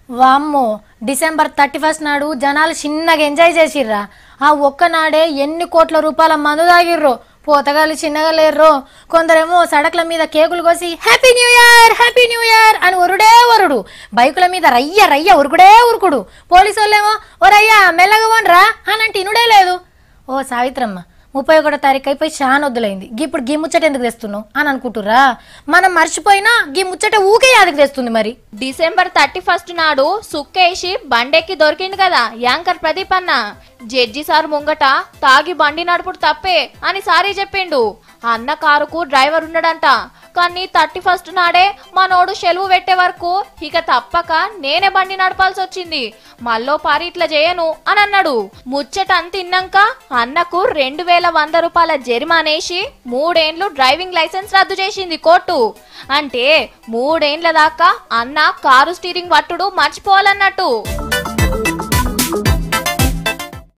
వామ్మో December thirty first నాడు జనాలు చిన్నగా ఎంజాయ్ చేసిర్రా ఆ ఒక్కనాడే ఎన్ని కోట్ల రూపాయల మందు తాగిర్రో పోతగాళ్ళు చిన్నగా లేర్రో కొందరేమో సడక్ల మీద కేకులు కోసి happy new year happy new year అని ఒరుడే ఒరుడు బైకుల మీద రయ్య రయ్య ఉరుకుడే ఉరుకుడు పోలీసు వాళ్ళేమో ఓ రయ్య మెల్లగా పోండ్రా అని అంటే ఇనుడే లేదు ఓ సావిత్రమ్మ ముప్పై ఒకటో తారీఖు అయిపోయి చాలా వద్దులైంది గీ ఇప్పుడు గీ ముచ్చట ఎందుకు తెస్తున్నావు అని అనుకుంటురా మనం మర్చిపోయినా గీ ముచ్చట ఊకే యాదకి తెస్తుంది మరి డిసెంబర్ థర్టీ ఫస్ట్ నాడు సుక్కేసి బండెక్కి దొరికింది కదా యాంకర్ ప్రదీప్ అన్న జడ్జి సార్ ముంగట తాగి బండి నడుపుడు తప్పే అని సారీ చెప్పిండు అన్న కారుకు డ్రైవర్ ఉన్నాడంట కానీ థర్టీ ఫస్ట్ నాడే మనోడు సెలవు పెట్టే వరకు ఇక తప్పక నేనే బండి నడపాల్సి వచ్చింది మళ్ళో పారి ఇట్లా చేయను అని అన్నాడు ముచ్చట అంత తిన్నాక అన్నకు రెండు వేల వంద రూపాయల జరిమానేసి మూడేండ్లు డ్రైవింగ్ లైసెన్స్ రద్దు చేసింది కోర్టు అంటే మూడేండ్ల దాకా అన్న కారు స్టీరింగ్ పట్టుడు మర్చిపోవాలన్నట్టు